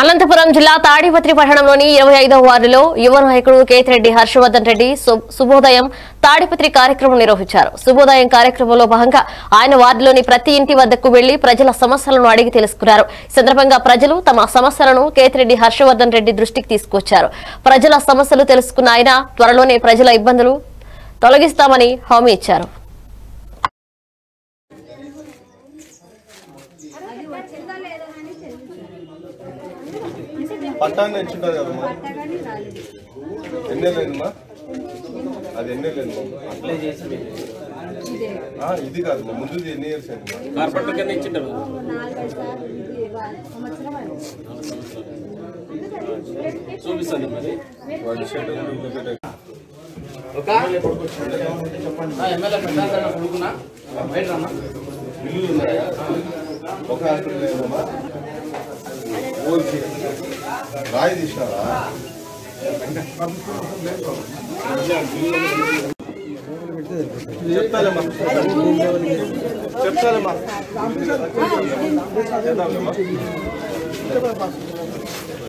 అనంతపురం జిల్లా తాడిపత్రి పట్టణంలోని ఇరవై ఐదవ వార్డులో యువ నాయకుడు కేతిరెడ్డి హర్షవర్ధన్ రెడ్డి సు- శుభోదయం తాడిపత్రి కార్యక్రమం నిర్వహించారు శుభోదయం కార్యక్రమంలో భాగంగా ఆయన వార్డులోని ప్రతి ఇంటి వద్దకు వెళ్లి ప్రజల సమస్యలను అడిగి తెలుసుకున్నారు ఈ సందర్భంగా ప్రజలు తమ సమస్యలను కేతిరెడ్డి హర్షవర్ధన్ రెడ్డి దృష్టికి తీసుకొచ్చారు ప్రజల సమస్యలు తెలుసుకున్న ఆయన త్వరలోనే ప్రజల ఇబ్బందులు తొలగిస్తామని హామీ ఇచ్చారు పట్టాన్ని ఇచ్చింటారు కదమ్మా ఎన్నేళ్ళమ్మా అది ఎన్నేళ్ళమ్మా ఆ, ఇది కాదమ్మా ముందుది ఎన్ని ఇయర్స్ అయిందమ్మా కార్పొరేటర్ కింద ఇచ్చింటారు చూపిస్తాను మరి వాడి షెడ్ ఉంది, ఇల్లు పెట్టే- ఎమ్మెల్యే పెట్టాలన్న కొడుకున్నా బయట రమ్మా ఇల్లులు ఉన్నాయా ఒక హాస్పిటల్ లేదమ్మా ఓకే రాయి తీసినారా చెప్తాలేమ్మా చెప్తాలేమ్మా చేద్దాంలేమ్మా